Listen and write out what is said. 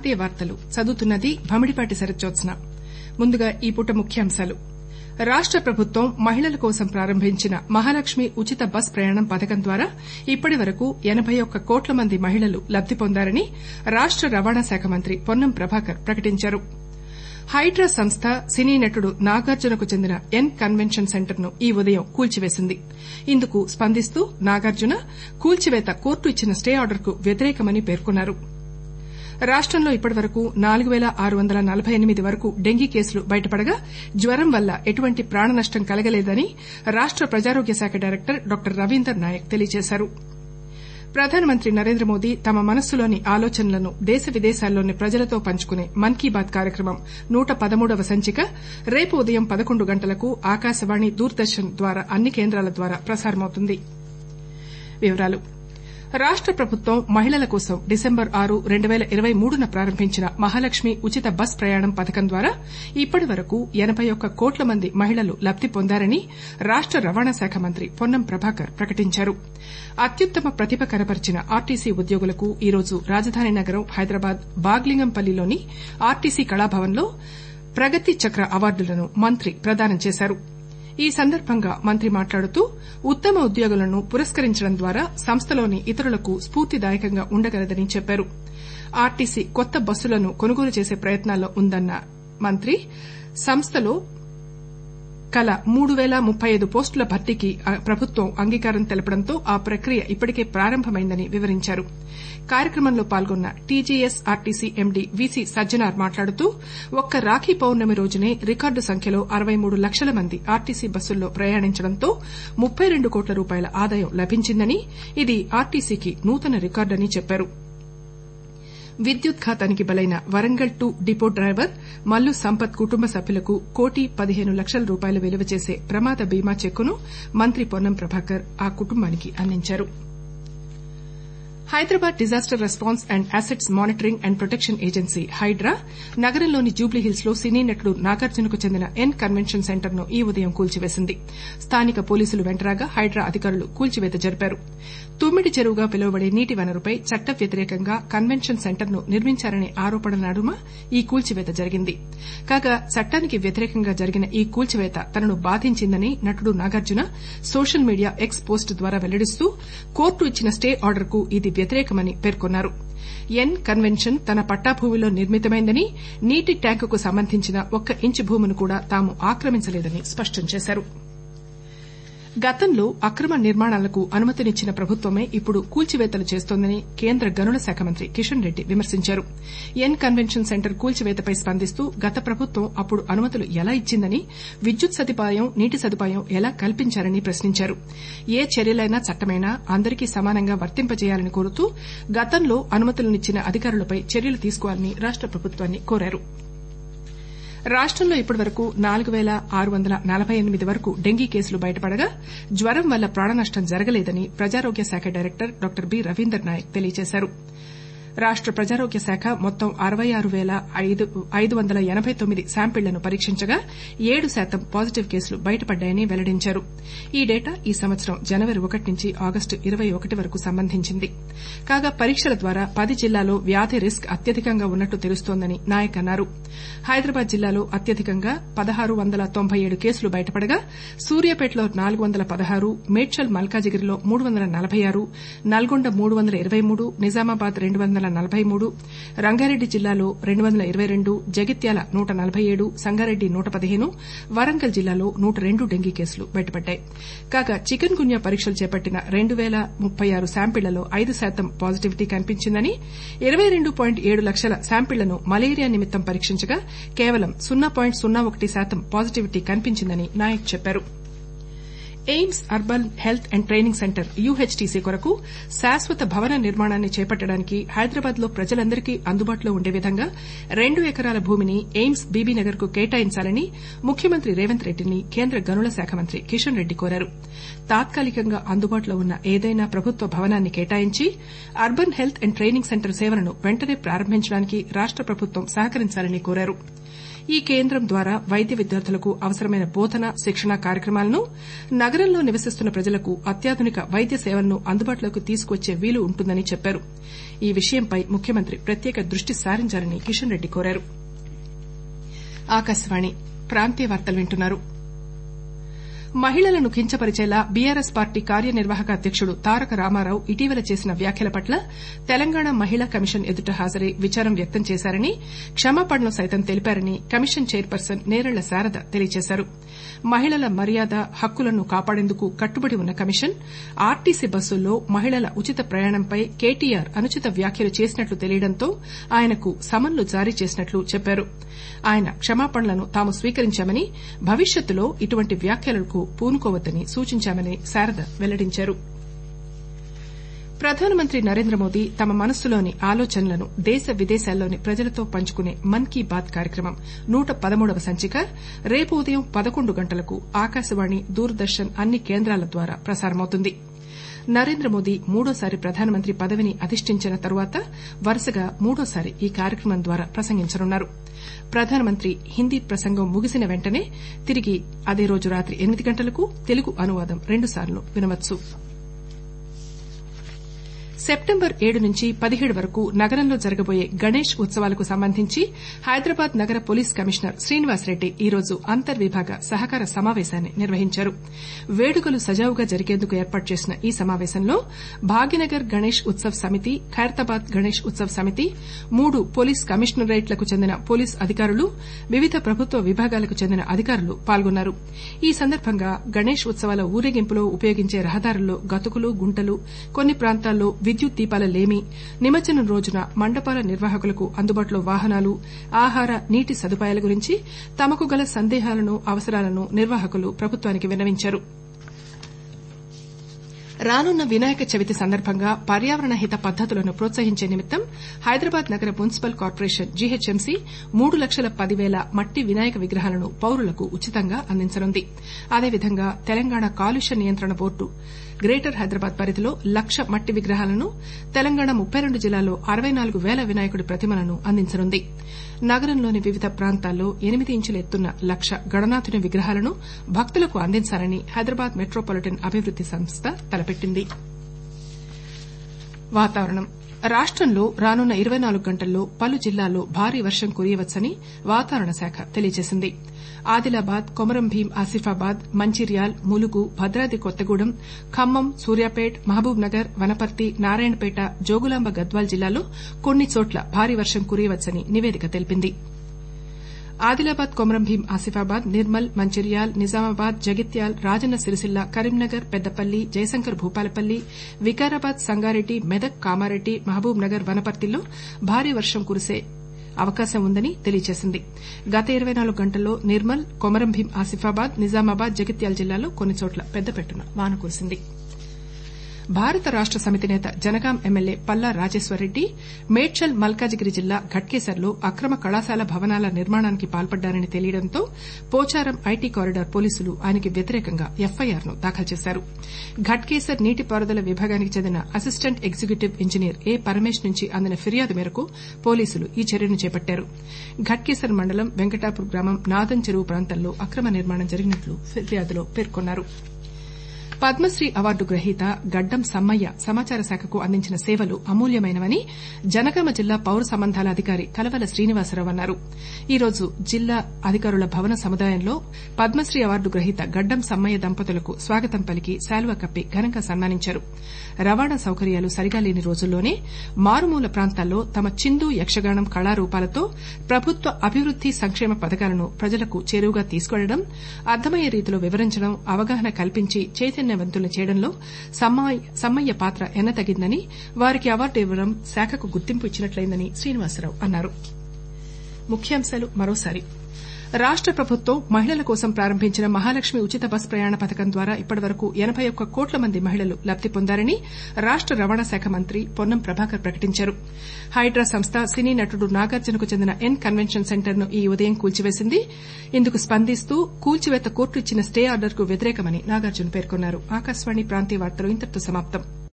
ప్రాంతీయ వార్తలు చదువుతున్నది భమిడిపాటి శరత్జోత్స్న ముందుగా ఈ పూట ముఖ్యాంశాలు రాష్ట ప్రభుత్వం మహిళల కోసం ప్రారంభించిన మహాలక్ష్మి ఉచిత బస్ ప్రయాణం పథకం ద్వారా ఇప్పటి వరకు ఎనబై ఒక్క కోట్ల మంది మహిళలు లబ్ది పొందారని రాష్ట రవాణా శాఖ మంత్రి పొన్నం ప్రభాకర్ ప్రకటించారు హైడ్రా సంస్థ సినీ నటుడు నాగార్జునకు చెందిన ఎన్ కన్వెన్షన్ సెంటర్ ను ఈ ఉదయం కూల్చివేసింది ఇందుకు స్పందిస్తూ నాగార్జున కూల్చివేత కోర్టు ఇచ్చిన స్టే ఆర్డర్కు వ్యతిరేకమని పేర్కొన్నారు రాష్టంలో ఇప్పటివరకు నాలుగు పేల ఆరు వందల నలబై ఎనిమిది వరకు డెంగీ కేసులు బయటపడగా జ్వరం వల్ల ఎటువంటి ప్రాణ నష్టం కలగలేదని రాష్ట ప్రజారోగ్య శాఖ డైరెక్టర్ డాక్టర్ రవీందర్ నాయక్ తెలియజేశారు ప్రధానమంత్రి నరేంద్ర మోదీ తమ మనస్సులోని ఆలోచనలను దేశ విదేశాల్లోని ప్రజలతో పంచుకునే మన్ కీ బాత్ కార్యక్రమం నూట పదమూడవ సంచిక రేపు ఉదయం పదకొండు గంటలకు ఆకాశవాణి దూరదర్శన్ ద్వారా అన్ని కేంద్రాల ద్వారా ప్రసారమవుతుంది రాష్ట ప్రభుత్వం మహిళల కోసం డిసెంబర్ ఆరు రెండు పేల ఇరవై మూడున ప్రారంభించిన మహాలక్ష్మి ఉచిత బస్ ప్రయాణం పథకం ద్వారా ఇప్పటి వరకు ఎనబై ఒక్క కోట్ల మంది మహిళలు లబ్ది పొందారని రాష్ట రవాణా శాఖ మంత్రి పొన్నం ప్రభాకర్ ప్రకటించారు అత్యుత్తమ ప్రతిభ కనబర్చిన ఆర్టీసీ ఉద్యోగులకు ఈరోజు రాజధాని నగరం హైదరాబాద్ బాగ్లింగంపల్లిలోని ఆర్టీసీ కళాభవన్లో ప్రగతి చక్ర అవార్డులను మంత్రి ప్రదానం చేశారు ఈ సందర్భంగా మంత్రి మాట్లాడుతూ ఉత్తమ ఉద్యోగులను పురస్కరించడం ద్వారా సంస్థలోని ఇతరులకు స్పూర్తిదాయకంగా ఉండగలదని చెప్పారు ఆర్టీసీ కొత్త బస్సులను కొనుగోలు చేసే ప్రయత్నాల్లో ఉందన్న మంత్రి సంస్థలో కల మూడు పేల ముప్పై ఐదు పోస్టుల భర్తీకి ప్రభుత్వం అంగీకారం తెలపడంతో ఆ ప్రక్రియ ఇప్పటికే ప్రారంభమైందని వివరించారు కార్యక్రమంలో పాల్గొన్న TGS RTC MD VC Sajjanar మాట్లాడుతూ ఒక్క రాఖీ పౌర్ణమి రోజునే రికార్డు సంఖ్యలో అరవై మూడు లక్షల మంది ఆర్టీసీ బస్సుల్లో ప్రయాణించడంతో ముప్పై రెండు కోట్ల రూపాయల ఆదాయం లభించిందని ఇది ఆర్టీసీకి నూతన రికార్డని చెప్పారు విద్యుత్ ఘాతానికి బలైన Warangal two depot driver Mallu Sampath కుటుంబ సభ్యులకు కోటి పదిహేను లక్షల రూపాయలు విలువ చేసే ప్రమాద బీమా చెక్కును మంత్రి పొన్నం ప్రభాకర్ ఆ కుటుంబానికి అందించారు Hyderabad disaster response and assets monitoring and protection agency Hydraa నగరంలోని జూబ్లీహిల్స్ లో సినీ నటుడు నాగార్జునకు చెందిన ఎన్ కన్వెన్షన్ సెంటర్ ను ఈ ఉదయం కూల్చివేసింది స్థానిక పోలీసులు వెంటరాగా హైడ్రా అధికారులు కూల్చివేత జరిపారు తుమ్మిడి చెరువుగా పిలువబడే నీటి వనరుపై చట్ట వ్యతిరేకంగా కన్వెన్షన్ సెంటర్ ను నిర్మించారనే ఆరోపణల నడుమ ఈ కూల్చివేత జరిగింది కాగా చట్టానికి వ్యతిరేకంగా జరిగిన ఈ కూల్చివేత తనను బాధించిందని నటుడు Nagarjuna social media X post ద్వారా వెల్లడిస్తూ కోర్టు ఇచ్చిన స్టే ఆర్డర్కు ఇది వ్యతిరేకమని పేర్కొన్నారు ఎన్ కన్వెన్షన్ తన పట్టాభూమిలో నిర్మితమైందని నీటి ట్యాంకుకు సంబంధించిన ఒక్క ఇంచు భూమిని కూడా తాము ఆక్రమించలేదని స్పష్టం చేశారు గతంలో అక్రమ నిర్మాణాలకు అనుమతినిచ్చిన ప్రభుత్వమే ఇప్పుడు కూల్చివేతలు చేస్తోందని కేంద్ర గనుల శాఖ మంత్రి కిషన్ రెడ్డి విమర్శించారు ఎన్ కన్వెన్షన్ సెంటర్ కూల్చివేతపై స్పందిస్తూ గత ప్రభుత్వం అప్పుడు అనుమతులు ఎలా ఇచ్చిందని విద్యుత్ సదుపాయం నీటి సదుపాయం ఎలా కల్పించారని ప్రశ్నించారు ఏ చర్యలైనా చట్టమైనా అందరికీ సమానంగా వర్తింపజేయాలని కోరుతూ గతంలో అనుమతులనిచ్చిన అధికారులపై చర్యలు తీసుకోవాలని రాష్ట ప్రభుత్వాన్ని కోరారు రాష్టంలో ఇప్పటివరకు నాలుగు పేల ఆరు వందల నలబై ఎనిమిది వరకు డెంగీ కేసులు బయటపడగా జ్వరం వల్ల ప్రాణనష్టం జరగలేదని ప్రజారోగ్య శాఖ director doctor B Ravinder Naik తెలియజేశారు రాష్ట ప్రజారోగ్య శాఖ మొత్తం అరవై ఆరు పేల ఐదు వందల ఎనబై తొమ్మిది శాంపిళ్లను పరీక్షించగా ఏడు శాతం పాజిటివ్ కేసులు బయటపడ్డాయని వెల్లడించారు ఈ డేటా ఈ సంవత్సరం జనవరి ఒకటి నుంచి ఆగస్టు ఇరవై ఒకటి వరకు సంబంధించింది కాగా పరీక్షల ద్వారా పది జిల్లాల్లో వ్యాధి రిస్క్ అత్యధికంగా ఉన్నట్టు తెలుస్తోందని నాయక్ అన్నారు హైదరాబాద్ జిల్లాలో అత్యధికంగా పదహారు వందల తొంభై ఏడు కేసులు బయటపడగా సూర్యాపేటలో నాలుగు వందల పదహారు మేడ్చల్ మల్కాజిగిరిలో మూడు వందల నలబై ఆరు నల్గొండ మూడు వందల ఇరవై మూడు నిజామాబాద్ రెండు వందల నలబై మూడు రంగారెడ్డి జిల్లాలో రెండు వందల ఇరవై రెండు జగిత్యాల నూట నలబై ఏడు సంగారెడ్డి నూట పదిహేను వరంగల్ జిల్లాలో నూట రెండు డెంగీ కేసులు బయటపడ్డాయి కాగా చికెన్ గున్యా పరీక్షలు చేపట్టిన రెండు పేల ముప్పై ఆరు శాంపిళ్లలో ఐదు శాతం పాజిటివిటీ కనిపించిందని ఇరవై రెండు పాయింట్ ఏడు లక్షల శాంపిళ్లను మలేరియా నిమిత్తం పరీక్షించగా కేవలం సున్నా పాయింట్ సున్నా ఒకటి శాతం పాజిటివిటీ కనిపించిందని నాయక్ చెప్పారు AIIMS urban health and training centre UHTC కొరకు శాశ్వత భవన నిర్మాణాన్ని చేపట్టడానికి హైదరాబాద్ లో ప్రజలందరికీ అందుబాటులో ఉండే విధంగా రెండు ఎకరాల భూమిని ఎయిమ్స్ బీబీనగర్ కు కేటాయించాలని ముఖ్యమంత్రి రేవంత్ రెడ్డిని కేంద్ర గనుల శాఖ మంత్రి కిషన్ రెడ్డి కోరారు తాత్కాలికంగా అందుబాటులో ఉన్న ఏదైనా ప్రభుత్వ భవనాన్ని కేటాయించి urban health and training centre సేవలను వెంటనే ప్రారంభించడానికి రాష్ట ప్రభుత్వం సహకరించాలని కోరారు ఈ కేంద్రం ద్వారా వైద్య విద్యార్థులకు అవసరమైన బోధన శిక్షణ కార్యక్రమాలను నగరంలో నివసిస్తున్న ప్రజలకు అత్యాధునిక వైద్య సేవలను అందుబాటులోకి తీసుకువచ్చే వీలు ఉంటుందని చెప్పారు ఈ విషయంపై ముఖ్యమంత్రి ప్రత్యేక దృష్టి సారించాలని కిషన్ రెడ్డి కోరారు ఆకాశవాణి ప్రాంతీయ వార్తలు వింటున్నారు మహిళలను కించపరిచేలా బీఆర్ఎస్ పార్టీ కార్యనిర్వాహక అధ్యకుడు తారక రామారావు ఇటీవల చేసిన వ్యాఖ్యల పట్ల తెలంగాణ మహిళా కమిషన్ ఎదుట హాజరై విచారం వ్యక్తం చేశారని క్షమాపణలు సైతం తెలిపారని కమిషన్ చైర్పర్సన్ నేరెళ్ల శారద తెలియజేశారు మహిళల మర్యాద హక్కులను కాపాడేందుకు కట్టుబడి ఉన్న కమిషన్ ఆర్టీసీ బస్సుల్లో మహిళల ఉచిత ప్రయాణంపై కేటీఆర్ అనుచిత వ్యాఖ్యలు చేసినట్లు తెలియడంతో ఆయనకు సమన్లు జారీ చేసినట్లు చెప్పారు ఆయన క్షమాపణలను తాము స్వీకరించామని భవిష్యత్తులో ఇటువంటి వ్యాఖ్యలకు పూనుకోవద్దని సూచించామని శారద వెల్లడించారు ప్రధానమంత్రి నరేంద్ర మోదీ తమ మనస్సులోని ఆలోచనలను దేశ విదేశాల్లోని ప్రజలతో పంచుకునే మన్ కీ బాత్ కార్యక్రమం నూట పదమూడవ సంచిక రేపు ఉదయం పదకొండు గంటలకు ఆకాశవాణి దూరదర్శన్ అన్ని కేంద్రాల ద్వారా ప్రసారమవుతుంది నరేంద్ర మోదీ మూడోసారి ప్రధానమంత్రి పదవిని అధిష్టించిన తరువాత వరుసగా మూడోసారి ఈ కార్యక్రమం ద్వారా ప్రసంగించనున్నారు ప్రధానమంత్రి హిందీ ప్రసంగం ముగిసిన వెంటనే తిరిగి అదే రోజు రాత్రి ఎనిమిది గంటలకు తెలుగు అనువాదం రెండుసార్లు వినవచ్చు సెప్టెంబర్ ఏడు నుంచి పదిహేడు వరకు నగరంలో జరగబోయే గణేష్ ఉత్సవాలకు సంబంధించి హైదరాబాద్ నగర పోలీస్ కమిషనర్ శ్రీనివాసరెడ్డి ఈరోజు అంతర్విభాగ సహకార సమావేశాన్ని నిర్వహించారు వేడుకలు సజావుగా జరిగేందుకు ఏర్పాటు చేసిన ఈ సమావేశంలో భాగ్యనగర్ గణేష్ ఉత్సవ్ సమితి ఖైరతాబాద్ గణేష్ ఉత్సవ్ సమితి మూడు పోలీస్ కమిషనరేట్లకు చెందిన పోలీస్ అధికారులు వివిధ ప్రభుత్వ విభాగాలకు చెందిన అధికారులు పాల్గొన్నారు ఈ సందర్భంగా గణేష్ ఉత్సవాల ఊరేగింపులో ఉపయోగించే రహదారుల్లో గతుకులు గుంటలు కొన్ని ప్రాంతాల్లో విద్యుత్ దీపాల లేమి నిమజ్జనం రోజున మండపాల నిర్వాహకులకు అందుబాటులో వాహనాలు ఆహార నీటి సదుపాయాల గురించి తమకు గల సందేహాలను అవసరాలను నిర్వాహకులు ప్రభుత్వానికి విన్నవించారు రానున్న వినాయక చవితి సందర్భంగా పర్యావరణ హిత పద్దతులను ప్రోత్సహించే నిమిత్తం హైదరాబాద్ నగర మున్సిపల్ కార్పొరేషన్ జీహెచ్ఎంసీ మూడు లక్షల పదివేల మట్టి వినాయక విగ్రహాలను పౌరులకు ఉచితంగా అందించనుంది అదేవిధంగా తెలంగాణ కాలుష్య నియంత్రణ బోర్డు గ్రేటర్ హైదరాబాద్ పరిధిలో లక్ష మట్టి విగ్రహాలను తెలంగాణ ముప్పై రెండు జిల్లాల్లో అరవై నాలుగు వేల వినాయకుడి ప్రతిమలను అందించనుంది నగరంలోని వివిధ ప్రాంతాల్లో ఎనిమిది ఇంచుల ఎత్తున్న లక్ష గణనాథుని విగ్రహాలను భక్తులకు అందించాలని హైదరాబాద్ మెట్రోపాలిటన్ అభివృద్ది సంస్థ తలపెట్టింది వాతావరణం రాష్టంలో రానున్న ఇరవై నాలుగు గంటల్లో పలు జిల్లాల్లో భారీ వర్షం కురియవచ్చని వాతావరణ శాఖ తెలియజేసింది ఆదిలాబాద్ కొమరం భీం ఆసిఫాబాద్ మంచిర్యాల్ ములుగు భద్రాద్రి కొత్తగూడెం ఖమ్మం సూర్యాపేట్ మహబూబ్ నగర్ వనపర్తి నారాయణపేట జోగులాంబ గద్వాల్ జిల్లాల్లో కొన్ని చోట్ల భారీ వర్షం కురియవచ్చని నివేదిక తెలిపింది ఆదిలాబాద్ కొమరం భీం ఆసిఫాబాద్ నిర్మల్ మంచిర్యాల్ నిజామాబాద్ జగిత్యాల్ రాజన్న సిరిసిల్ల కరీంనగర్ పెద్దపల్లి జయశంకర్ భూపాలపల్లి వికారాబాద్ సంగారెడ్డి మెదక్ కామారెడ్డి మహబూబ్ నగర్ వనపర్తిల్లో భారీ వర్షం కురిసే అవకాశం ఉందని తెలియజేసింది గత ఇరవై నాలుగు గంటల్లో నిర్మల్ కొమరం భీం ఆసిఫాబాద్ నిజామాబాద్ జగిత్యాల జిల్లాలో కొన్ని చోట్ల పెద్ద పెట్టున వాన కురిసింది భారత రాష్ట సమితి నేత జనగాం ఎమ్మెల్యే పల్లా రాజేశ్వరరెడ్డి మేడ్చల్ మల్కాజిగిరి జిల్లా ఘట్కేసర్లో అక్రమ కళాశాల భవనాల నిర్మాణానికి పాల్పడ్డారని తెలియడంతో పోచారం ఐటీ కారిడార్ పోలీసులు ఆయనకి వ్యతిరేకంగా ఎఫ్ఐఆర్ ను దాఖలు చేశారు ఘట్కేసర్ నీటిపారుదల విభాగానికి చెందిన assistant executive engineer A Paramesh నుంచి అందిన ఫిర్యాదు మేరకు పోలీసులు ఈ చర్యను చేపట్టారు ఘట్కేసర్ మండలం వెంకటాపూర్ గ్రామం నాదన్ చెరువు ప్రాంతంలో అక్రమ నిర్మాణం జరిగినట్లు ఫిర్యాదులో పేర్కొన్నారు పద్మశ్రీ అవార్డు గ్రహీత గడ్డం సమ్మయ్య సమాచార శాఖకు అందించిన సేవలు అమూల్యమైనవని జనగామ జిల్లా పౌర సంబంధాల అధికారి కలవల శ్రీనివాసరావు అన్నారు ఈ రోజు జిల్లా అధికారుల భవన సముదాయంలో పద్మశ్రీ అవార్డు గ్రహీత గడ్డం సమ్మయ్య దంపతులకు స్వాగతం పలికి శాలువా కప్పి ఘనంగా సన్మానించారు రవాణా సౌకర్యాలు సరిగా లేని రోజుల్లోనే మారుమూల ప్రాంతాల్లో తమ చిందు యక్షగానం కళారూపాలతో ప్రభుత్వ అభివృద్ది సంక్షేమ పథకాలను ప్రజలకు చేరువగా తీసుకెళ్లడం అర్థమయ్యే రీతిలో వివరించడం అవగాహన కల్పించి చైతన్యవంతులు చేయడంలో సమ్మయ్య పాత్ర ఎన్నతగిందని వారికి అవార్డు ఇవ్వడం శాఖకు గుర్తింపు ఇచ్చినట్లయిందని శ్రీనివాసరావు అన్నారు ముఖ్యాంశాలు మరోసారి రాష్ట ప్రభుత్వం మహిళల కోసం ప్రారంభించిన మహాలక్ష్మి ఉచిత బస్ ప్రయాణ పథకం ద్వారా ఇప్పటివరకు ఎనబై ఒక్క కోట్ల మంది మహిళలు లబ్ది పొందారని రాష్ట రవాణా శాఖ మంత్రి పొన్నం ప్రభాకర్ ప్రకటించారు హైడ్రా సంస్థ సినీ నటుడు నాగార్జునకు చెందిన ఎన్ కన్వెన్షన్ సెంటర్ ను ఈ ఉదయం కూల్చివేసింది ఇందుకు స్పందిస్తూ కూల్చివేత కోర్టు ఇచ్చిన స్టే ఆర్డర్ కు వ్యతిరేకమని నాగార్జున పేర్కొన్నారు ఆకాశవాణి ప్రాంతీయ వార్తలు ఇంతటితో సమాప్తం